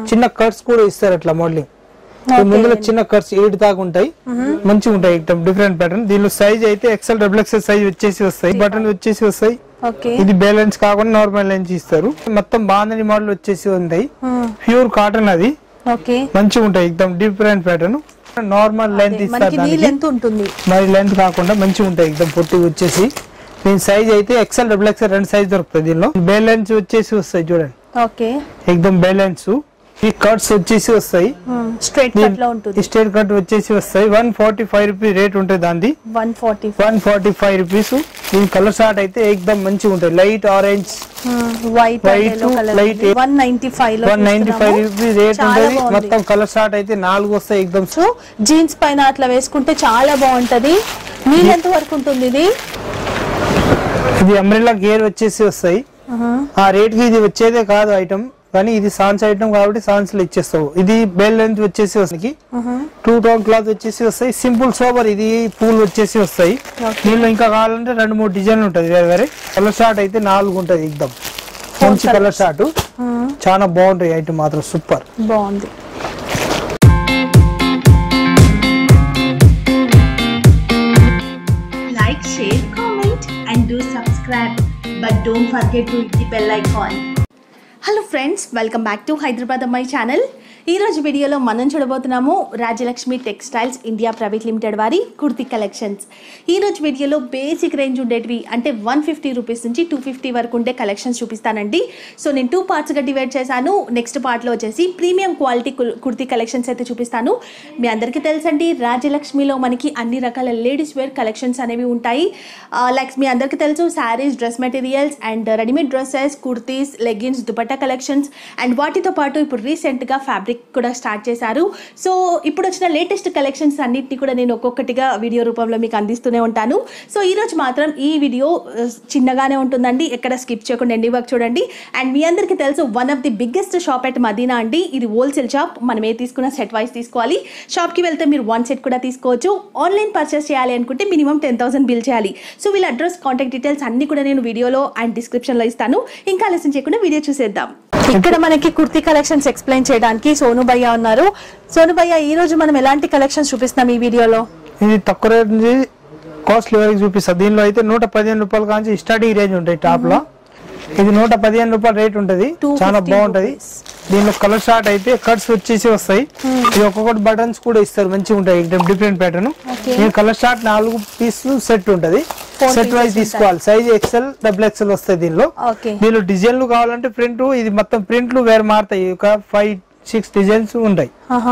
చిన్న కట్స్ కూడా ఇస్తారు అట్లా మోడలింగ్ ముందులో చిన్న కట్స్ ఎయిట్ దాకా ఉంటాయి మంచిగా ఉంటాయి ఎక్దమ్ డిఫరెంట్ ప్యాటర్న్ దీనిలో సైజ్ అయితే ఎక్సెల్ డబుల్ ఎక్సెల్ సైజ్ వచ్చేసి వస్తాయి బటన్ వచ్చేసి వస్తాయి ఓకే ఇది బ్యాలెన్స్ కాకుండా నార్మల్ లెన్స్ ఇస్తారు మొత్తం బాందని మోడల్ వచ్చేసి ఉంటాయి ప్యూర్ కాటన్ అది ఓకే మంచిగా ఉంటాయి ఎక్దమ్ డిఫరెంట్ ప్యాటర్న్ నార్మల్ లెంత్ ఇస్తారు మనకి నీ దానికి లెంత్ ఉంటుంది మరి లెంత్ కాకుండా మంచిగా ఉంటాయి ఎక్దమ్ పొట్టి వచ్చేసి దీని సైజ్ అయితే ఎక్సెల్ డబుల్ ఎక్సెల్ రెండు సైజ్ దొరుకుతాయి దీనిలో బ్యాలెన్స్ వచ్చేసి వస్తాయి చూడండి ఓకే ఎక్దమ్ బ్యాలెన్స్ ఈ కట్స్ వచ్చేసి వస్తాయి స్ట్రైట్ కట్ లో ఉంటుంది స్టేట్ కట్ వచ్చేసి వస్తాయి one forty five rupees rate ఉంటుంది దాన్ని one forty one forty five rupees దీని కలర్ షార్ట్ అయితే ఎక్దమ్ మంచిగా ఉంటాయి light orange white White, light, one ninety five లో one ninety five rupees rate చాలా ఉంటుంది బాగుంది. మొత్తం కలర్ షార్ట్ అయితే నాలుగు వస్తాయి ఎక్దమ్ సో జీన్స్ పైన అట్లా వేసుకుంటే చాలా బాగుంటది నీ ఎంత వరకు ఉంటుంది ఇది ఇది అంబ్రెల్లా గేర్ వచ్చేసి వస్తాయి ఆ రేట్ కి ఇది వచ్చేదే కాదు ఐటమ్ కానీ ఇది సాన్స్ ఐటమ్ కాబట్టి సాన్స్ లో ఇచ్చేస్తావు ఇది బెల్ లెంత్ వచ్చేసి వస్తాయి టూ టోన్ క్లాత్ వచ్చేసి వస్తాయి సింపుల్ సోబర్ ఇది పూల్ వచ్చేసి వస్తాయి దీనిలో ఇంకా కావాలంటే రెండు మూడు డిజైన్లు ఉంటుంది వేరే వేరే కలర్ షార్ట్ అయితే నాలుగు ఉంటుంది ఎక్దమ్ మంచి కలర్ షార్ట్ చాలా బాగుంటాయి ఐటమ్ మాత్రం సూపర్ బాగుంది like, share, comment, and do subscribe. But don't forget to hit the bell icon. Hello friends welcome back to Hyderabad అమ్మాయి ఛానల్ ఈ రోజు వీడియోలో మనం చూడబోతున్నాము Rajalakshmi Textiles India Private Limited వారి కుర్తి కలెక్షన్స్ ఈ రోజు వీడియోలో బేసిక్ రేంజ్ ఉండేటివి అంటే వన్ ఫిఫ్టీ రూపీస్ నుంచి టూ ఫిఫ్టీ వరకు ఉండే కలెక్షన్స్ చూపిస్తానండి సో నేను టూ పార్ట్స్గా డివైడ్ చేశాను నెక్స్ట్ పార్ట్లో వచ్చేసి ప్రీమియం క్వాలిటీ కుర్తి కలెక్షన్స్ అయితే చూపిస్తాను మీ అందరికీ తెలుసండి రాజలక్ష్మిలో మనకి అన్ని రకాల లేడీస్ వేర్ కలెక్షన్స్ అనేవి ఉంటాయి లైక్ మీ అందరికీ తెలుసు saris dress materials and readymade dresses kurtis leggings dupatta collections and వాటితో పాటు ఇప్పుడు రీసెంట్గా ఫ్యాబ్రిక్ కూడా స్టార్ట్ చేశారు సో ఇప్పుడు వచ్చిన లేటెస్ట్ కలెక్షన్స్ అన్నిటిని కూడా నేను ఒక్కొక్కటిగా వీడియో రూపంలో మీకు అందిస్తూనే ఉంటాను సో ఈ రోజు మాత్రం ఈ వీడియో ఆ, చిన్నగానే ఉంటుందండి ఎక్కడ స్కిప్ చేయకుండా ఎండి వర్క్ చూడండి అండ్ మీ అందరికీ తెలుసు one of the biggest shop at Madina అండి ఇది హోల్సేల్ షాప్ మనం ఏ తీసుకున్న సెట్ వైస్ తీసుకోవాలి షాప్కి వెళ్తే మీరు వన్ సెట్ కూడా తీసుకోవచ్చు ఆన్లైన్ పర్చేస్ చేయాలి అనుకుంటే మినిమం టెన్ థౌసండ్ బిల్ చేయాలి సో వీళ్ళ అడ్రస్ కాంటాక్ట్ డీటెయిల్స్ అన్ని కూడా నేను వీడియోలో అండ్ డిస్క్రిప్షన్లో ఇస్తాను ఇంకా ఆలస్యం చేయకుండా వీడియో చూసేద్దాం ఇక్కడ మనకి కుర్తీ కలెక్షన్స్ ఎక్స్ప్లెయిన్ చేయడానికి సోను భయ్య ఉన్నారు సోను భయ్య ఈ రోజు మనం ఎలాంటి కలెక్షన్స్ చూపిస్తున్నాం ఈ వీడియోలో ఇది తక్కువ రేట్ నుంచి కాస్ట్లీ వరకు చూపిస్తుంది దీనిలో అయితే నూట పదిహేను రూపాయల కాంచి స్టార్టింగ్ రేంజ్ ఉంటాయి టాప్ లో ఇది నూట పదిహేను రూపాయల రేట్ ఉంటది 250 చాలా బాగుంటది rupees. దీనిలో కలర్ షార్ట్ అయితే కట్స్ వచ్చేసి వస్తాయి ఇది ఒక్కొక్కటి బటన్స్ కూడా ఇస్తారు మంచిగా ఉంటాయి డిఫరెంట్ ప్యాటర్న్ దీని కలర్ షార్ట్ నాలుగు పీసులు సెట్ ఉంటది Four సెట్ వైజ్ pieces తీసుకోవాలి సైజ్ ఎక్సెల్ డబుల్ ఎక్సెల్ వస్తాయి దీనిలో ఓకే దీనిలో డిజైన్లు కావాలంటే ప్రింట్ ఇది మొత్తం ప్రింట్లు వేరే మారుతాయి ఒక ఫైవ్ సిక్స్ డిజైన్స్ ఉంటాయి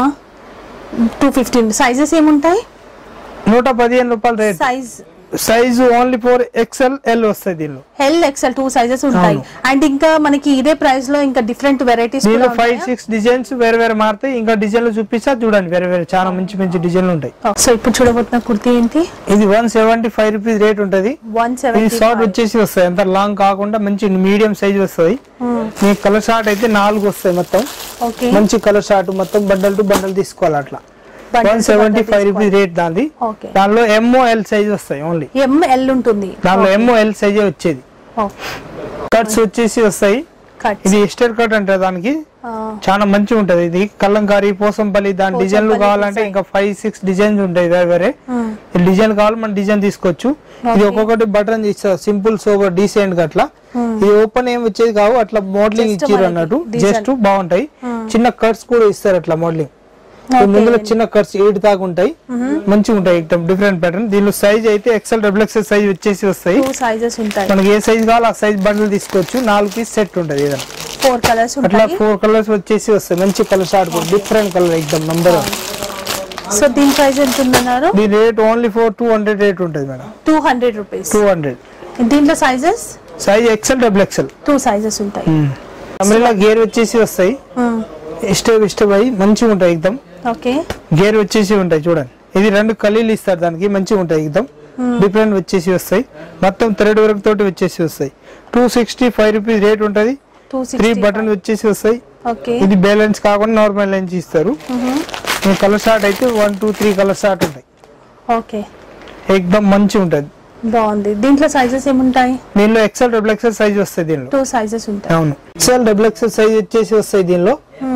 టూ ఫిఫ్టీన్ సైజెస్ ఏముంటాయి నూట పదిహేను రూపాయల rate size size only four XL L వస్తాయి దీనిలో ఎల్ ఎక్సెల్ టూ సైజెస్ ఉంటాయి అండ్ ఇంకా మనకి ఇదే ప్రైస్ లో ఇంకా డిఫరెంట్ వెరైటీస్ దీనిలో ఫైవ్ సిక్స్ డిజైన్స్ వేరే వేరే మారుతాయి ఇంకా డిజైన్లు చూపిస్తా చూడండి వేరే వేరే చాలా మంచి మంచి డిజైన్లు ఉంటాయి సో ఇప్పుడు చూడబోతున్న కుర్తీ ఏంటి ఇది one seventy five rupees rate ఉంటది వన్ ఇది సెవెంటీ షార్ట్ వచ్చేసి వస్తాయి అంత లాంగ్ కాకుండా మంచి మీడియం సైజ్ వస్తాయి మీకు కలర్ షార్ట్ అయితే నాలుగు వస్తాయి మొత్తం ఓకే మంచి కలర్ షార్ట్ మొత్తం బండల్ టు బండల్ తీసుకోవాలి అట్లా one seventy five rupees rate దాంది ఓకే దానిలో ఎంఓ ఎల్ సైజ్ వస్తాయి ఓన్లీ ఎం ఎల్ ఉంటుంది దానిలో ఎంఓ ఎల్ సైజే వచ్చేది కట్స్ వచ్చేసి వస్తాయి కట్ ఇది ఎస్టర్ కట్ అంటే దానికి చాలా మంచిగా ఉంటది ఇది కల్లంకారి పోసంపల్లి దాని డిజైన్లు కావాలంటే ఇంకా ఫైవ్ సిక్స్ డిజైన్స్ ఉంటాయి వేరే వేరే ఈ డిజైన్ కావాలి మనం డిజైన్ తీసుకోవచ్చు ఇది ఒక్కొక్కటి బటన్ ఇస్తారు సింపుల్ సోబర్ డీసెంట్ గా అట్లా ఇది ఓపెన్ ఏం వచ్చేది కావు అట్లా మోడలింగ్ Just ఇచ్చారు మనకి అన్నట్టు design. జస్ట్ బాగుంటాయి చిన్న కట్స్ కూడా ఇస్తారు అట్లా మోడలింగ్ ముందులో చిన్న కట్స్ ఎయిట్ దాకా ఉంటాయి మంచిగా ఉంటాయి ఎక్దమ్ డిఫరెంట్ ప్యాటర్న్ దీనిలో సైజ్ అయితే ఎక్సెల్ డబుల్ ఎక్సెల్ సైజ్ వచ్చేసి వస్తాయి టూ సైజెస్ ఉంటాయి మనకి ఏ సైజ్ కావాలో ఆ సైజ్ బండిల్ తీసుకోవచ్చు నాలుగు పీస్ సెట్ ఉంటది ఏదైనా ఫోర్ కలర్స్ అట్లా ఉంటాయి ఫోర్ కలర్స్ వచ్చేసి వస్తాయి మంచి కలర్ షార్ట్ డిఫరెంట్ కలర్ ఎక్దమ్ నంబర్ సో దీని ప్రైస్ ఎంత ఉందన్నారు దీని rate only four two hundred rate ఉంటుంది madam two hundred rupees two hundred దీంట్లో sizes size XL double XL two sizes ఉంటాయి అమ్రిలా గేర్ వచ్చేసి వస్తాయి స్టెప్ స్టెప్ అయ్యి మంచిగా ఉంటాయి ఎక్దమ్ ఓకే గేర్ వచ్చేసి ఉంటాయి చూడండి ఇది రెండు కలీలు ఇస్తారు దానికి మంచిగా ఉంటాయి ఎక్దమ్ డిఫరెంట్ వచ్చేసి వస్తాయి మొత్తం థ్రెడ్ వర్క్ తోటి వచ్చేసి వస్తాయి two sixty five rupees rate ఉంటుంది టూ త్రీ సిక్స్టీ బటన్ వచ్చేసి వస్తాయి ఓకే ఇది బ్యాలెన్స్ కాకుండా నార్మల్ లెన్స్ ఇస్తారు ఈ కలర్ షార్ట్ అయితే one two three colour short ఉంటాయి ఓకే ఎక్దమ్ మంచి ఉంటుంది బాగుంది దీంట్లో సైజెస్ ఏముంటాయి దీనిలో ఎక్సెల్ డబుల్ ఎక్సెల్ సైజ్ వస్తాయి దీనిలో టూ సైజెస్ ఉంటాయి అవును ఎక్సెల్ డబుల్ ఎక్సెల్ సైజ్ వచ్చేసి వస్తాయి దీనిలో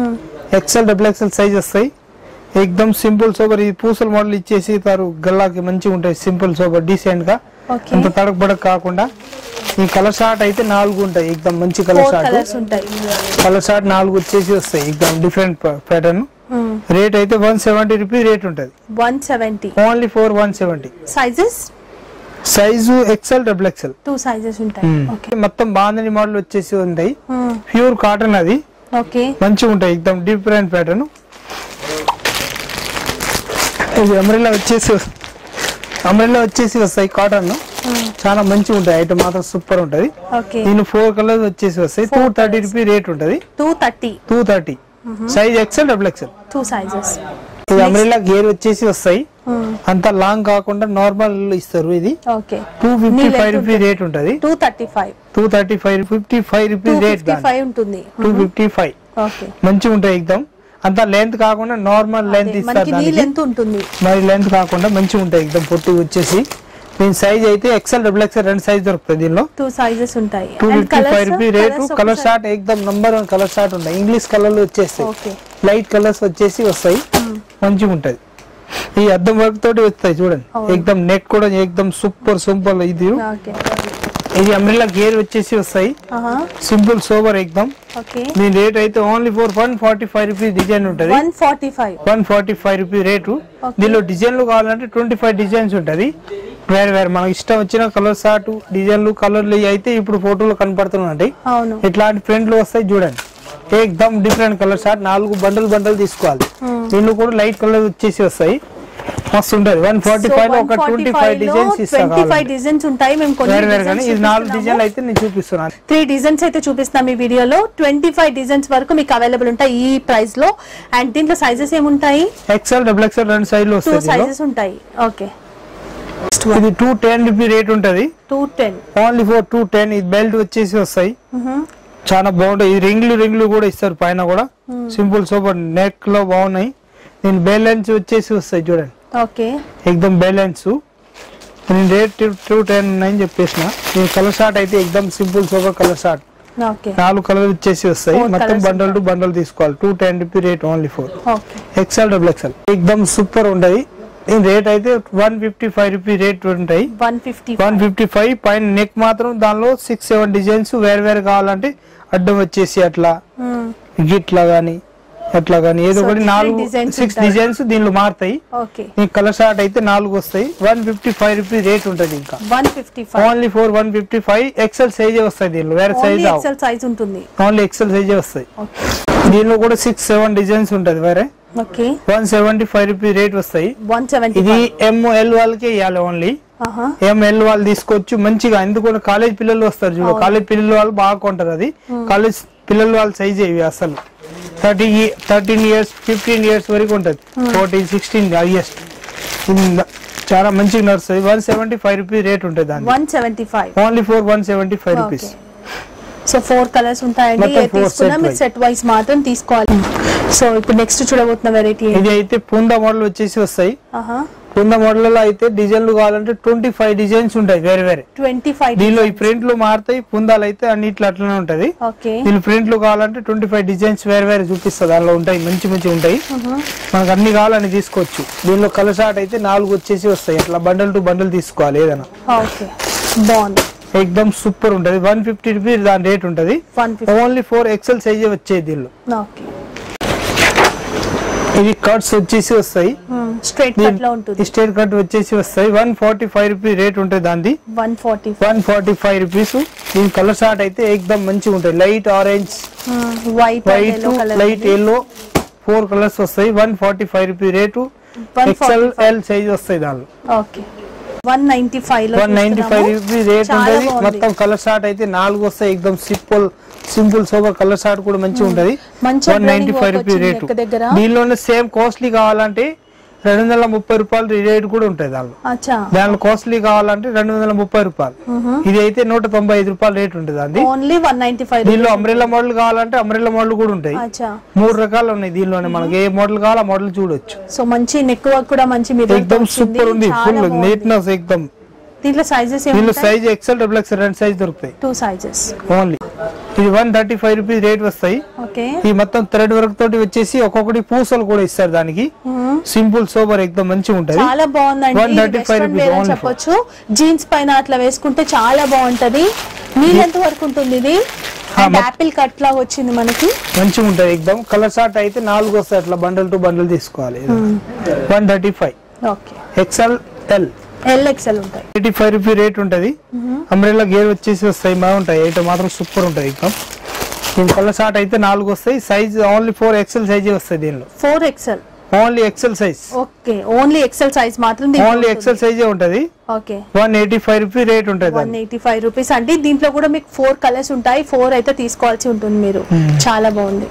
ఎక్సెల్ డబుల్ ఎక్సెల్ సైజ్ వస్తాయి ఎక్దమ్ సింపుల్ సోబర్ ఈ పూసల మోడల్ ఇచ్చేసి తారు గల్లాకి మంచిగా ఉంటాయి సింపుల్ సోబర్ డీసెంట్ గా ఓకే అంత తడక బడక కాకుండా ఈ కలర్ షార్ట్ అయితే నాలుగు ఉంటాయి ఎక్దమ్ మంచి కలర్ ఫోర్ షార్ట్ కలర్స్ ఉంటాయి కలర్ షార్ట్ నాలుగు వచ్చేసి వస్తాయి ఎక్దమ్ డిఫరెంట్ ప్యాటర్న్ రేట్ అయితే వన్ సెవెంటీ రూపీస్ రేట్ ఉంటుంది one seventy only four one seventy sizes size XL double XL two sizes ఉంటాయి ఓకే మొత్తం బాందని మోడల్ వచ్చేసి ఉంటాయి ప్యూర్ కాటన్ అది ఓకే మంచిగా ఉంటాయి ఎక్దమ్ డిఫరెంట్ ప్యాటర్న్ ఇది అమ్రెల్లా వచ్చేసి అమ్రెల్లా వచ్చేసి వస్తాయి కాటన్ చాలా మంచిగా ఉంటాయి ఐటమ్ మాత్రం సూపర్ ఉంటది ఓకే దీని ఫోర్ కలర్స్ వచ్చేసి వస్తాయి టూ థర్టీ రూపీ రేట్ ఉంటది two thirty two thirty size XL double XL two sizes ఇది అమ్రెల్లా గేర్ వచ్చేసి వస్తాయి అంత లాంగ్ కాకుండా నార్మల్ ఇస్తారు ఇది okay two fifty five rupee rate ఉంటది two thirty five two thirty five fifty five two rupees rate fifty five ఉంటుంది two fifty five okay మంచిగా ఉంటాయి ఎగ్దాం అంత లెంత్ కాకుండా నార్మల్ లెంత్ ఇస్తారు మనకి నీ దానికి లెంత్ ఉంటుంది మరి లెంత్ కాకుండా మంచిగా ఉంటాయి ఎగ్దాం పొట్టు వచ్చేసి దీని సైజ్ అయితే ఎక్సెల్ డబుల్ ఎక్సెల్ రెండు సైజ్ దొరుకుతుంది దీనిలో టూ సైజెస్ ఉంటాయి two fifty five rupee rate colour short ఎగ్దమ్ నంబర్ వన్ కలర్ షార్ట్ ఉంటాయి ఇంగ్లీష్ కలర్లు వచ్చేస్తాయి ఓకే లైట్ కలర్స్ వచ్చేసి వస్తాయి మంచిగా ఉంటది ఈ అద్దం వర్క్ తోటి వస్తాయి చూడండి అవును. ఎగ్దమ్ నెక్ కూడా ఎగ్దమ్ సూపర్ సూపర్ ఇది ఓకే ఇది అంబ్రెల్లా గేర్ వచ్చేసి వస్తాయి సింపుల్ సోబర్ ఎగ్దమ్ ఓకే దీని రేట్ అయితే only four one forty five rupees design ఉంటది one forty five one forty five rupee rate దీనిలో డిజైన్లు కావాలంటే ట్వంటీ ఫైవ్ డిజైన్స్ ఉంటది వేరే వేరే మనకి ఇష్టం వచ్చిన కలర్ షార్ట్ డిజైన్లు కలర్లు అయితే ఇప్పుడు ఫోటోలు కనపడుతున్నాయి అవును ఇట్లాంటి ప్రింట్లు వస్తాయి చూడండి ఏకదమ్ డిఫరెంట్ కలర్ షార్ట్ నాలుగు బండలు బండలు తీసుకోవాలి దీనిలో కూడా లైట్ కలర్ వచ్చేసి వస్తాయి మస్తు ఉంటది వన్ ఫార్టీ ఫైవ్ లో ఒక twenty five designs twenty five ఇస్తాను డిజైన్స్ ఉంటాయి మేము వేరే వేరే కానీ కొన్ని ఇది నాలుగు డిజైన్లు అయితే నేను చూపిస్తున్నాను త్రీ డిజైన్స్ అయితే చూపిస్తాం ఈ వీడియోలో ట్వంటీ ఫైవ్ డిజైన్స్ వరకు మీకు అవైలబుల్ ఉంటాయి ఈ ప్రైస్ లో అండ్ దీంట్లో సైజెస్ ఏముంటాయి ఎక్సెల్ డబుల్ ఎక్సెల్ రెండు సైజులు టూ వస్తాయి దీనిలో. సైజెస్ ఉంటాయి ఓకే ఇది టూ టెన్ రూపీ రేట్ ఉంటది two ten only four two ten ఇది బెల్ట్ వచ్చేసి వస్తాయి చాలా బాగుంటాయి ఈ రింగ్లు రింగ్లు కూడా ఇస్తారు పైన కూడా సింపుల్ సూపర్ నెక్ లో బాగున్నాయి దీని బ్యాలెన్స్ వచ్చేసి వస్తాయి చూడండి ఓకే ఎక్దమ్ బ్యాలెన్స్ నేను రేట్ టూ టెన్ ఉన్నాయని చెప్పేసిన దీని కలర్ షార్ట్ అయితే ఎక్దమ్ simple super colour short okay నాలుగు కలర్ వచ్చేసి వస్తాయి Four మొత్తం colours బండల్ టు బండల్ తీసుకోవాలి two ten rupee rate only four okay XL double XL ఎక్దమ్ సూపర్ ఉండదు దీని రేట్ అయితే one fifty five rupee rate ఉంటాయి one fifty one fifty five పైన నెక్ మాత్రం దానిలో సిక్స్ సెవెన్ డిజైన్స్ వేరు వేరు కావాలంటే అడ్డం వచ్చేసి అట్లా గిట్లా గానీ అట్లా గానీ ఏదో So, ఒకటి different నాలుగు designs సిక్స్ ఉంటాయి. డిజైన్స్ దీనిలో మారుతాయి ఓకే ఈ కలర్ షార్ట్ అయితే నాలుగు వస్తాయి one fifty five rupee rate ఉంటుంది ఇంకా one fifty five only four one fifty five XL సైజే వస్తాయి దీనిలో వేరే ఓన్లీ సైజ్ ఎక్సెల్ సైజ్ ఉంటుంది ఓన్లీ ఎక్సెల్ సైజే వస్తాయి ఓకే దీనిలో కూడా సిక్స్ సెవెన్ డిజైన్స్ ఉంటుంది వేరే okay one seventy five rupee rate వస్తాయి వన్ సెవెంటీ ఇది ఎంఎల్ వాళ్ళకే ఇవ్వాలి ఓన్లీ ఎంఎల్ వాళ్ళు తీసుకోవచ్చు మంచిగా ఎందుకంటే కాలేజ్ పిల్లలు వస్తారు చూడు కాలేజ్ పిల్లలు వాళ్ళు బాగా కొంటారు అది కాలేజ్ పిల్లలు వాళ్ళ సైజ్ ఇవి అసలు thirty thirteen years fifteen years వరకు ఉంటుంది ఫోర్టీన్ సిక్స్టీన్ హైయెస్ట్ చాలా మంచిగా నడుస్తుంది one seventy five rupees rate ఉంటుంది దాన్ని one seventy five only four one seventy five rupees so four colours ఉంటాయండి మొత్తం ఏ four తీసుకున్నా set మీరు wise. సెట్ వైస్ మాత్రం తీసుకోవాలి సో ఇప్పుడు నెక్స్ట్ చూడబోతున్న వెరైటీ ఇది అయితే పూందా మోడల్ వచ్చేసి వస్తాయి పూందా మోడల్ లో అయితే డిజైన్లు కావాలంటే ట్వంటీ ఫైవ్ డిజైన్స్ ఉంటాయి వేరే వేరే ట్వంటీ ఫైవ్ దీనిలో ఈ ప్రింట్లు మారుతాయి పుందాలు అయితే అన్నిట్లో అట్లనే ఉంటది ఓకే దీని ప్రింట్లు కావాలంటే ట్వంటీ ఫైవ్ డిజైన్స్ వేరే వేరే చూపిస్తుంది దానిలో ఉంటాయి మంచి మంచి ఉంటాయి మనకు అన్ని కావాలని తీసుకోవచ్చు దీనిలో కలర్ షార్ట్ అయితే నాలుగు వచ్చేసి వస్తాయి అట్లా బండల్ టు బండల్ తీసుకోవాలి ఏదైనా ఓకే బాగుంది ఎక్దమ్ సూపర్ ఉంటది వన్ ఫిఫ్టీ రూపీస్ దాని రేట్ ఉంటది one fifty only four XL size వచ్చేది దీనిలో ఓకే ఇది కట్స్ వచ్చేసి వస్తాయి స్ట్రైట్ కట్ లో ఉంటుంది స్టేట్ కట్ వచ్చేసి వస్తాయి one forty five rupees rate ఉంటుంది దాన్ని one forty one forty five rupees దీని కలర్ షార్ట్ అయితే ఎక్దమ్ మంచిగా ఉంటాయి light orange white white colour light yellow four colours వస్తాయి one forty five rupee rate 145. XL L size వస్తాయి దానిలో ఓకే వన్ నైన్టీ ఫైవ్ లో one ninety five rupee rate చాలా ఉంటుంది బాగుంది. మొత్తం కలర్ షార్ట్ అయితే నాలుగు వస్తాయి ఎక్దమ్ simple simple sober colour short కూడా మంచిగా ఉంటది మంచి వన్ నైన్టీ ఫైవ్ రూపీ వచ్చింది రేటు నెక్ దగ్గర. దీనిలోనే సేమ్ కాస్ట్లీ కావాలంటే రెండు వందల ముప్పై రూపాయలు రేట్ కూడా ఉంటుంది దానిలో అచ్చా దానిలో కాస్ట్లీ కావాలంటే రెండు వందల ముప్పై రూపాయలు ఇది అయితే నూట తొంభై ఐదు రూపాయలు రేట్ ఉంటుంది అది ఓన్లీ వన్ నైన్టీ ఫైవ్ దీనిలో అంబ్రెల్లా మోడల్ కావాలంటే అంబ్రెల్లా మోడల్ కూడా ఉంటాయి అచ్చా మూడు రకాలు ఉన్నాయి దీనిలోనే మనకి ఏ మోడల్ కావాలో ఆ మోడల్ చూడొచ్చు సో మంచి నెక్ వర్క్ కూడా మంచి మీద ఎక్దమ్ సూపర్ ఉంది ఫుల్ నీట్నెస్ ఎక్దమ్ దీంట్లో సైజెస్ దీనిలో ఏమి సైజ్ ఎక్సెల్ డబుల్ ఎక్సెల్ రెండు సైజ్ దొరుకుతాయి టూ సైజెస్ ఓన్లీ ఇది one thirty five rupees rate వస్తాయి ఓకే ఈ మొత్తం థ్రెడ్ వర్క్ తోటి వచ్చేసి ఒక్కొక్కటి పూసలు కూడా ఇస్తారు దానికి సింపుల్ సోబర్ ఎక్దమ్ మంచిగా ఉంటది చాలా బాగుందండి 135 వెస్ట్రన్ rupees వేర్ అని only for- చెప్పొచ్చు జీన్స్ పైన అట్లా వేసుకుంటే చాలా బాగుంటది నీళ్ళు ఎంత వరకు ఉంటుంది ఇది ఆ, మొత్తం- యాపిల్ కట్ లాగా వచ్చింది మనకి మంచిగా ఉంటది ఎక్దమ్ కలర్ షార్ట్ అయితే నాలుగు వస్తాయి అట్లా బండల్ టు బండల్ తీసుకోవాలి one thirty five okay XL L L XL ఉంటాయి ఎయిటీ ఫైవ్ రూపీ రేట్ ఉంటది అంబ్రెల్లా గేర్ వచ్చేసి వస్తాయి బాగుంటాయి అయితే మాత్రం సూపర్ ఉంటది ఎక్దమ్ దీని కలర్ షార్ట్ అయితే నాలుగు వస్తాయి సైజ్ ఓన్లీ ఫోర్ ఎక్సెల్ సైజే వస్తాయి దీనిలో four XL only XL size okay only XL size మాత్రం ఓన్లీ ఎక్సెల్ సైజే ఉంటది okay one eighty five rupee rate ఉంటది వన్ దానికి. ఎయిటీ ఫైవ్ రూపీస్ అంటే దీంట్లో కూడా మీకు ఫోర్ కలర్స్ ఉంటాయి ఫోర్ అయితే తీసుకోవాల్సి ఉంటుంది మీరు చాలా బాగుంది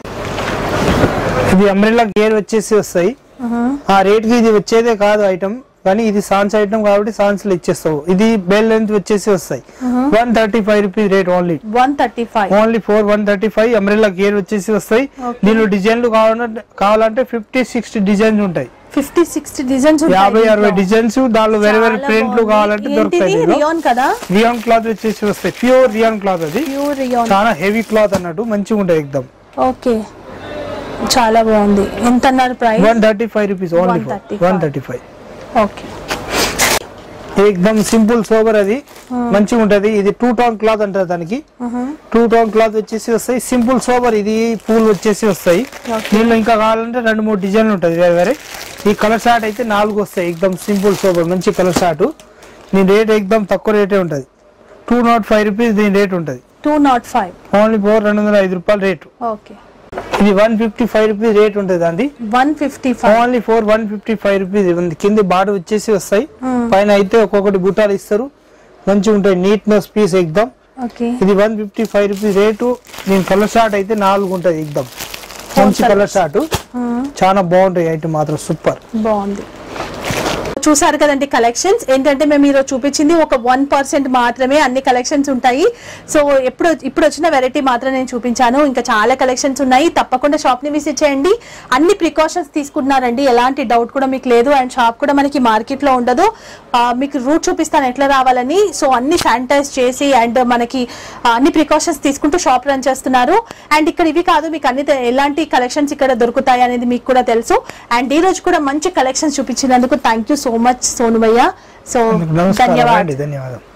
ఇది అంబ్రెల్లా గేర్ వచ్చేసి వస్తాయి ఆ రేట్ కి ఇది వచ్చేదే కాదు ఐటమ్ కానీ ఇది సాన్స్ ఐటమ్ కాబట్టి సాన్స్ లో ఇచ్చేస్తావు ఇది బెల్ లెంత్ వచ్చేసి వస్తాయి one thirty five rupees rate only one thirty five only four one thirty five umbrella గేర్ వచ్చేసి వస్తాయి Okay. దీనిలో డిజైన్లు కావాలంటే కావాలంటే ఫిఫ్టీ సిక్స్టీ డిజైన్స్ ఉంటాయి ఫిఫ్టీ సిక్స్టీ డిజైన్స్ యాభై అరవై డిజైన్స్ దానిలో వేరే వేరే ప్రింట్లు కావాలంటే దొరుకుతాయి రియాన్ కదా రియాన్ క్లాత్ వచ్చేసి వస్తాయి ప్యూర్ రియాన్ క్లాత్ అది ప్యూర్ రియాన్ చాలా హెవీ క్లాత్ అన్నట్టు మంచిగా ఉంటాయి ఎక్దమ్ ఓకే చాలా బాగుంది ఎంత అన్నారు price one thirty five rupees only 135. One thirty five okay ఎక్దమ్ సింపుల్ సోబర్ అది మంచిగా ఉంటది ఇది టూ టౌన్ క్లాత్ అంటారు దానికి టూ టౌన్ క్లాత్ వచ్చేసి వస్తాయి సింపుల్ సోబర్ ఇది పూల్ వచ్చేసి వస్తాయి Okay. దీనిలో ఇంకా కావాలంటే రెండు మూడు డిజైన్లు ఉంటుంది వేరే వేరే ఈ కలర్ షార్ట్ అయితే నాలుగు వస్తాయి ఎక్దమ్ సింపుల్ సోబర్ మంచి కలర్ షార్ట్ దీని రేట్ ఎక్దమ్ తక్కువ రేటే ఉంటది టూ నాట్ ఫైవ్ రూపీస్ దీని రేట్ ఉంటది two nought five only four రెండు వందల ఐదు రూపాయల రేటు ఓకే ఇది one fifty five rupees rate ఉంటుంది దాన్ని one fifty five only four one fifty five rupees ఉంది కింద బార్డర్ వచ్చేసి వస్తాయి పైన అయితే ఒక్కొక్కటి బుట్టాలు ఇస్తారు మంచిగా ఉంటాయి నీట్నెస్ పీస్ ఎగ్దమ్ ఓకే ఇది one fifty five rupees rate దీని కలర్ షార్ట్ అయితే నాలుగు ఉంటుంది ఎగ్దమ్ మంచి కలర్ షార్ట్ చాలా బాగుంటాయి ఐటమ్ మాత్రం సూపర్ బాగుంది చూసారు కదండి కలెక్షన్స్ ఏంటంటే మేము ఈరోజు చూపించింది ఒక వన్ పర్సెంట్ మాత్రమే అన్ని కలెక్షన్స్ ఉంటాయి సో ఎప్పుడు ఇప్పుడు వచ్చిన వెరైటీ మాత్రం నేను చూపించాను ఇంకా చాలా కలెక్షన్స్ ఉన్నాయి తప్పకుండా షాప్ ని విజిట్ చేయండి అన్ని ప్రికాషన్స్ తీసుకుంటున్నారండి ఎలాంటి డౌట్ కూడా మీకు లేదు అండ్ షాప్ కూడా మనకి మార్కెట్ లో ఉండదు ఆ, మీకు రూట్ చూపిస్తాను ఎట్లా రావాలని సో అన్ని శానిటైజ్ చేసి అండ్ మనకి ఆ, అన్ని ప్రికాషన్స్ తీసుకుంటూ షాప్ రన్ చేస్తున్నారు అండ్ ఇక్కడ ఇవి కాదు మీకు అన్ని తె- ఎలాంటి కలెక్షన్స్ ఇక్కడ దొరుకుతాయి అనేది మీకు కూడా తెలుసు అండ్ ఈ రోజు కూడా మంచి కలెక్షన్స్ చూపించినందుకు thank you so much Sonu భయ్య సో నమస్కారం ధన్యవాదాలు అండి ధన్యవాదాలు